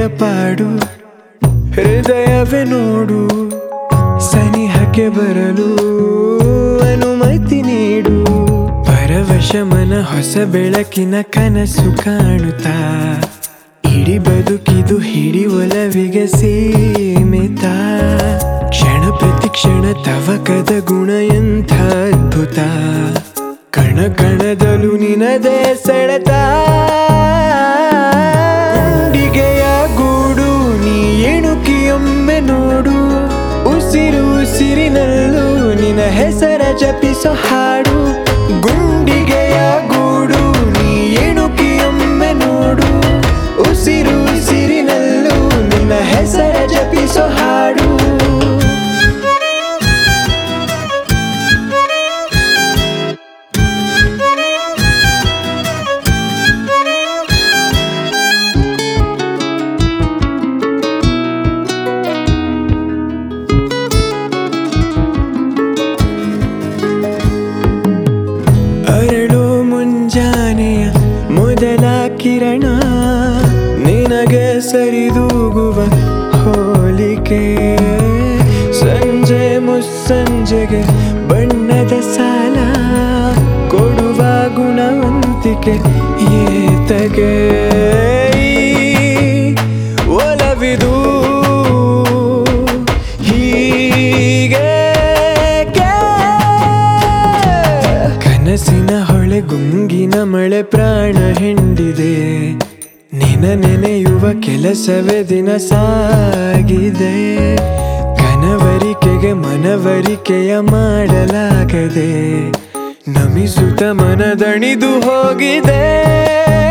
ಪಾಡು ಹೃದಯವೇ ನೋಡು ಸನಿಹಕ್ಕೆ ಬರಲು ಅನುಮತಿ ನೀಡು ಪರವಶ ಮನ ಹೊಸ ಬೆಳಕಿನ ಕನಸು ಕಾಣುತ್ತಾ ಇಡೀ ಬದುಕಿದು ಹಿಡಿ ಒಲವಿಗೆ ಸೀಮಿತ ಕ್ಷಣ ಪ್ರತಿ ಕ್ಷಣ ತವಕದ ಗುಣ ಎಂಥ ಅದ್ಭುತ ಕಣ ಕಣದಲು ನಿನದೇ ಸೆಳೆತ ಗುಂಡಿಗೆಯ ಗೂಡು ನೀ ಎಣುಕಿಯೊಮ್ಮೆ ನೋಡು ಉಸಿರು ಉಸಿರಿನಲ್ಲೂ ನಿನ ಹೆಸರ ಜಪಿಸೋ ಹಾಡು ಗುಂಡಿಗೆಯ ಗೂಡು ನೀ ಎಣುಕಿಯೊಮ್ಮೆ ನೋಡು ಉಸಿರು ಉಸಿರಿನಲ್ಲೂ ನಿನ್ನ ಹೆಸರ ಜಪಿಸೋ ಹಾಡು ಅರಳು ಮುಂಜಾನೆಯ ಮೊದಲ ಕಿರಣ ನಿನಗೆ ಸರಿದೂಗುವ ಹೋಲಿಕೆ ಸಂಜೆ ಮುಸ್ಸಂಜೆಗೆ ಬಣ್ಣದ ಸಾಲ ಕೊಡುವ ಗುಣವಂತಿಕೆ ಏತಗೆ ಈ ಒಲವಿದು ಹೀಗೆ ಕನಸಿನ ಹೊಳೆ ಗುಂಗಿನ ಮಳೆ ಪ್ರಾಣ ಹಿಂಡಿದೆ ನಿನ ನೆನೆಯುವ ಕೆಲಸವೇ ದಿನ ಸಾಗಿದೆ ಕನವರಿಕೆಗೆ ಮನವರಿಕೆಯ ಮಾಡಲಾಗದೆ ನಮಿಸುತ್ತ ಮನದಣಿದು ಹೋಗಿದೆ